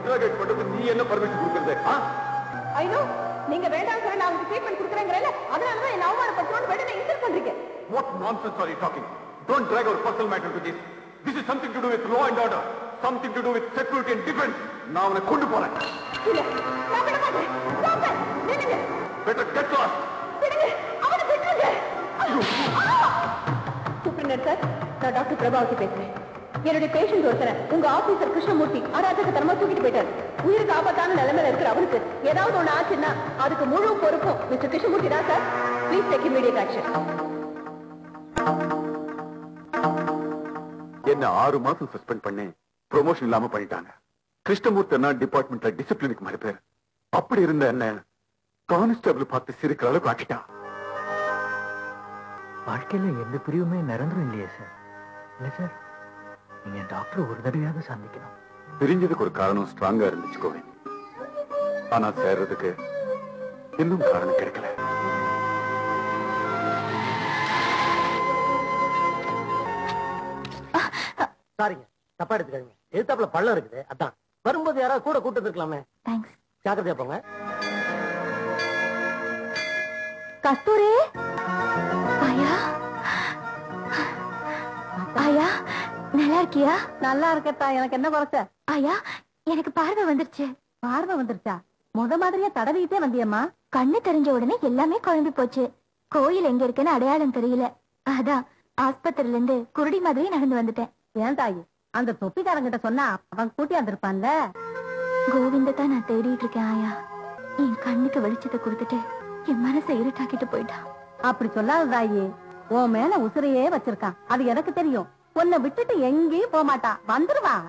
Interrogate பண்றது நீ என்ன பர்மிஷன் கொடுக்கறது ஆ? ஐயோ நீங்க வேண்டாம் சார் நான் உங்களுக்கு ட்ரீட்மெண்ட் கொடுக்குறேங்கிறேன் அதனால தான் என்ன அவமானப்படுத்தணும்னு வேண்டாம் இன்சல்ட் பண்றீங்க What nonsense are you talking? Don't drag our personal matter to this. This is something to do with law and order. Something to do with security and defense. நான் அவனை கொண்டு போறேன். இல்ல நான் விட மாட்டேன் Stop it. நில்லுங்க Better get lost. விடுங்க அவனை விட்டுருங்க சூப்பரண்ட் சார் நான் டாக்டர் பிரபாவதி பேசுறேன் என்னுடைய பேஷண்ட் ஒருத்தரை உங்க ஆபீசர் கிருஷ்ணமூர்த்தி அராஜகத்தனமா தூக்கிட்டு போயிட்டாரு உயிருக்கு ஆபத்தான நிலைமையில இருக்கிற அவருக்கு ஏதாவது ஒண்ணு ஆச்சுன்னா அதுக்கு முழு பொறுப்பும் மிஸ்டர் கிருஷ்ணமூர்த்தி தான் sir please take immediate action என்ன ஆறு மாசம் சஸ்பெண்ட் பண்ணி ப்ரொமோஷன் இல்லாம பண்ணிட்டாங்க கிருஷ்ணமூர்த்தி அண்ணா டிபார்ட்மெண்ட்ல டிசிப்ளினுக்கு மாதிரி பேர் அப்படி இருந்த என்ன கான்ஸ்டபிள் பார்த்து சிரிக்கிற அளவுக்கு ஆக்கிட்டான் வாழ்க்கையில எந்த பிரிவுமே நிரந்தரம் இல்லையே சார் இல்ல சார் நீங்க டாக்டர் ஒரு தடவையாவது சந்திக்கணும் பிரிஞ்சதுக்கு ஒரு காரணம் ஸ்ட்ராங்கா இருந்துச்சு கோவிந்த் ஆனா சேர்றதுக்கு இன்னும் காரணம் கிடைக்கல சாரிங்க தப்பா எடுத்துக்காதீங்க எதிர்த்தாப்புல பள்ளம் இருக்குது அதான் வரும்போது யாராவது கூட கூட்டு இருக்கலாமே தேங்க்ஸ் ஜாக்கிரதையா போங்க கஸ்தூரி ஆயா ஆயா நல்லா இருக்கியா நல்லா இருக்கத்தா எனக்கு என்ன குறைச்ச ஆயா எனக்கு பார்வை வந்துருச்சு பார்வை வந்துருச்சா முத மாதிரியா தடவிக்கிட்டே வந்தியம்மா கண்ணு தெரிஞ்ச உடனே எல்லாமே குழம்பி போச்சு கோயில் எங்க இருக்குன்னு அடையாளம் தெரியல அதான் ஆஸ்பத்திரியில இருந்து குருடி மாதிரி நடந்து வந்துட்டேன் ஏன் தாயி அந்த தொப்பிக்காரங்கிட்ட சொன்னா அவன் கூட்டி வந்திருப்பான்ல கோவிந்த தான் நான் தேடிட்டு இருக்கேன் ஆயா என் கண்ணுக்கு வெளிச்சத்தை கொடுத்துட்டு என் மனசை இருட்டாக்கிட்டு போயிட்டான் அப்படி சொல்லாத தாயி உன் மேல உசுரையே வச்சிருக்கான் அது எனக்கு தெரியும் உன்னை விட்டுட்டு எங்கேயும் போக மாட்டான் வந்துருவான்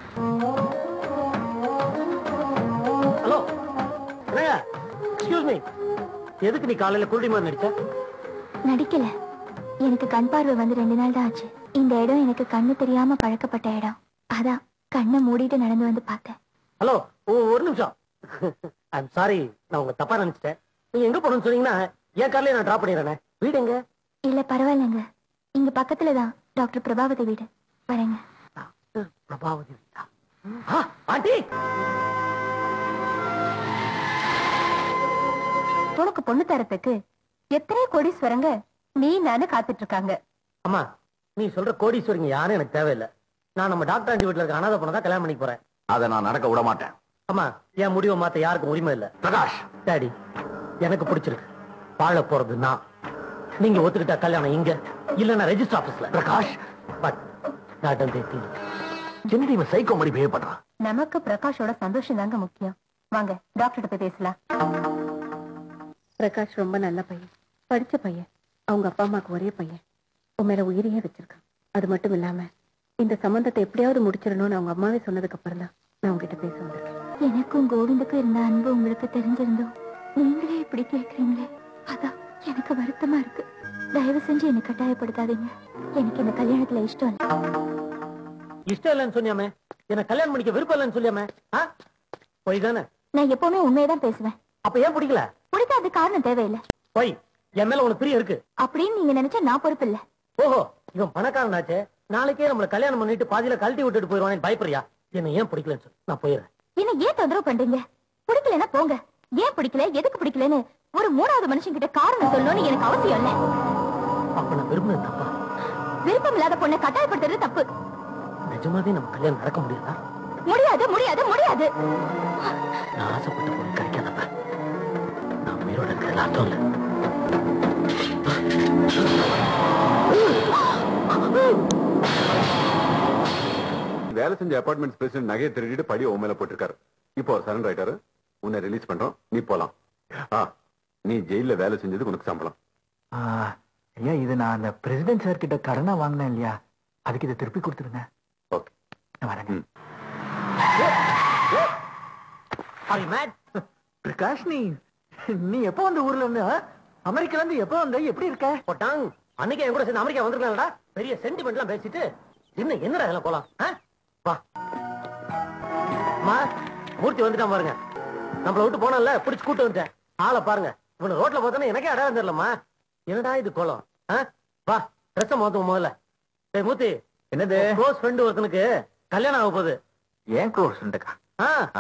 ஹலோ என்னங்க எக்ஸ்கியூஸ் மீ எதுக்கு நீ காலையில குருடி மாதிரி நடிச்ச நடிக்கல எனக்கு கண் பார்வை வந்து ரெண்டு நாள் தான் ஆச்சு இந்த இடம் எனக்கு கண்ணு தெரியாம பழக்கப்பட்ட இடம் அதான் கண்ணை மூடிட்டு நடந்து வந்து பார்த்தேன் ஹலோ ஒரு நிமிஷம் ஐம் சாரி நான் உங்க தப்பா நினைச்சிட்டேன் நீங்க எங்க போகணும்னு சொன்னீங்கன்னா என் கார்லயே நான் டிராப் பண்ணிடுறேன் வீடு எங்க இல்ல பரவாயில்லைங்க இங்க பக்கத்துல தான் டாக்டர் பிரபாவதி வீடு வரேங்க டாக்டர் பிரபாவதி வீடா ஆ, ஆண்டி உனக்கு பொண்ணு தரத்துக்கு எத்தனை கோடீஸ்வரங்க நீ நானு காத்துட்டு இருக்காங்க அம்மா நீ சொல்ற கோடீஸ்வரிங்க யாரும் எனக்கு தேவையில்லை நான் நம்ம டாக்டர் ஆண்டி வீட்டுல இருக்க அனாதை பொண்ணை தான் கல்யாணம் பண்ணிக்க போறேன் அதை நான் நடக்க விட மாட்டேன் அம்மா என் முடிவை மாத்த யாருக்கும் உரிமை இல்ல பிரகாஷ் டாடி எனக்கு பிடிச்சிருக்கு வாழ போறது நான் நீங்க ஒத்துக்கிட்டா கல்யாணம் இங்க இல்லன்னா ரெஜிஸ்டர் ஆபீஸ்ல பிரகாஷ் பட் நாட் என்ன இவன் சைக்கோ மாதிரி பிஹேவ் பண்றான் நமக்கு பிரகாஷோட சந்தோஷம் தாங்க முக்கியம் வாங்க டாக்டர் போய் பேசலாம் பிரகாஷ் ரொம்ப நல்ல பையன் படிச்ச பையன் அவங்க அப்பா அம்மாக்கு ஒரே பையன் உன் மேல உயிரையே வச்சிருக்கான் அது மட்டும் இல்லாம இந்த சம்பந்தத்தை எப்படியாவது முடிச்சிடணும்னு அவங்க அம்மாவே சொன்னதுக்கு அப்புறம் தான் நான் உங்ககிட்ட பேச வந்திருக்கேன் எனக்கும் கோவிந்துக்கும் இருந்த அன்பு உங்களுக்கு தெரிஞ்சிருந்தோம் நீங்களே இப்படி கேக்குறீங்களே அதான் எனக்கு வருத்தமா இருக்கு தயவு செஞ்சு என்னை கட்டாயப்படுத்தாதீங்க எனக்கு இந்த கல்யாணத்துல இஷ்டம் இல்லை இஷ்டம் இல்லைன்னு சொன்னியாமே என்ன கல்யாணம் பண்ணிக்க விருப்பம் இல்லைன்னு சொல்லியாமே ஆ? பொய் தானே நான் எப்பவுமே உண்மையதான் பேசுவேன் அப்ப ஏன் பிடிக்கல பிடிக்காத காரணம் தேவையில்லை பொய் என் மேல உனக்கு பிரியம் இருக்கு அப்படின்னு நீங்க நினைச்சா நான் பொறுப்பு இல்ல ஓஹோ இவன் பணக்காரனாச்சே நாளைக்கே நம்மள கல்யாணம் பண்ணிட்டு பாதியில கழட்டி விட்டுட்டு போயிருவானே பயப்படுறியா என்ன ஏன் பிடிக்கலன்னு சொல்லு நான் போயிடுறேன் என்ன ஏன் தொந்தரவு பண்றீங்க பிடிக்கலன்னா போங்க ஏன் பிடிக்கல எதுக்கு பிடிக்கலன்னு ஒரு மூணாவது மனுஷன் கிட்ட காரணம் சொல்லணும்னு எனக்கு அவசியம் இல்ல அப்ப நான் விரும்பினது தப்பா விருப்பம் இல்லாத பொண்ணை கட்டாயப்படுத்துறது தப்பு நிஜமாவே நம்ம கல்யாணம் நடக்க முடியாதா முடியாது முடியாது முடியாது நான் ஆசைப்பட்ட பொண்ணு கிடைக்காதப்ப நான் உயிரோட இருக்கிறதுல அர்த்தம் இல்லை வேலை செஞ்ச அபார்ட்மெண்ட் பிரசிடென்ட் நகையை திருடிட்டு படி உன் மேல போட்டிருக்காரு இப்போ அவர் சரண்டர் ஆயிட்டாரு உன்னை ரிலீஸ் பண்றோம் நீ போலாம் ஆ நீ ஜெயில வேலை செஞ்சதுக்கு உனக்கு சம்பளம் ஐயா இது நான் அந்த பிரசிடென்ட் சார் கிட்ட கடனா வாங்கினேன் இல்லையா அதுக்கு இதை திருப்பி கொடுத்துருங்க ஓகே நான் வரேங்க ம். பிரகாஷ் நீ நீ எப்போ வந்த ஊர்ல இருந்து ஆ? அமெரிக்கால இருந்து எப்போ வந்த எப்படி இருக்க போட்டாங் அன்னைக்கு என் கூட சேர்ந்து அமெரிக்கா வந்திருக்கலாம்டா பெரிய சென்டிமெண்ட்லாம் பேசிட்டு என்ன என்னடா இதெல்லாம் போலாம் ஆ? வா அம்மா மூர்த்தி வந்துட்டான் பாருங்க நம்மள விட்டு போனால பிடிச்சு கூட்டு வந்துட்டேன் ஆளை பாருங்க இவனை ரோட்ல பார்த்தோன்னா எனக்கே அடையாளம் தெரியலம்மா என்னடா இது கோலம் ஆ? வா ட்ரெஸ் மாத்துவோம் முதல்ல டேய் மூர்த்தி என்னது க்ளோஸ் ஃப்ரெண்டு ஒருத்தனுக்கு கல்யாணம் ஆக போகுது ஏன் க்ளோஸ் ஆ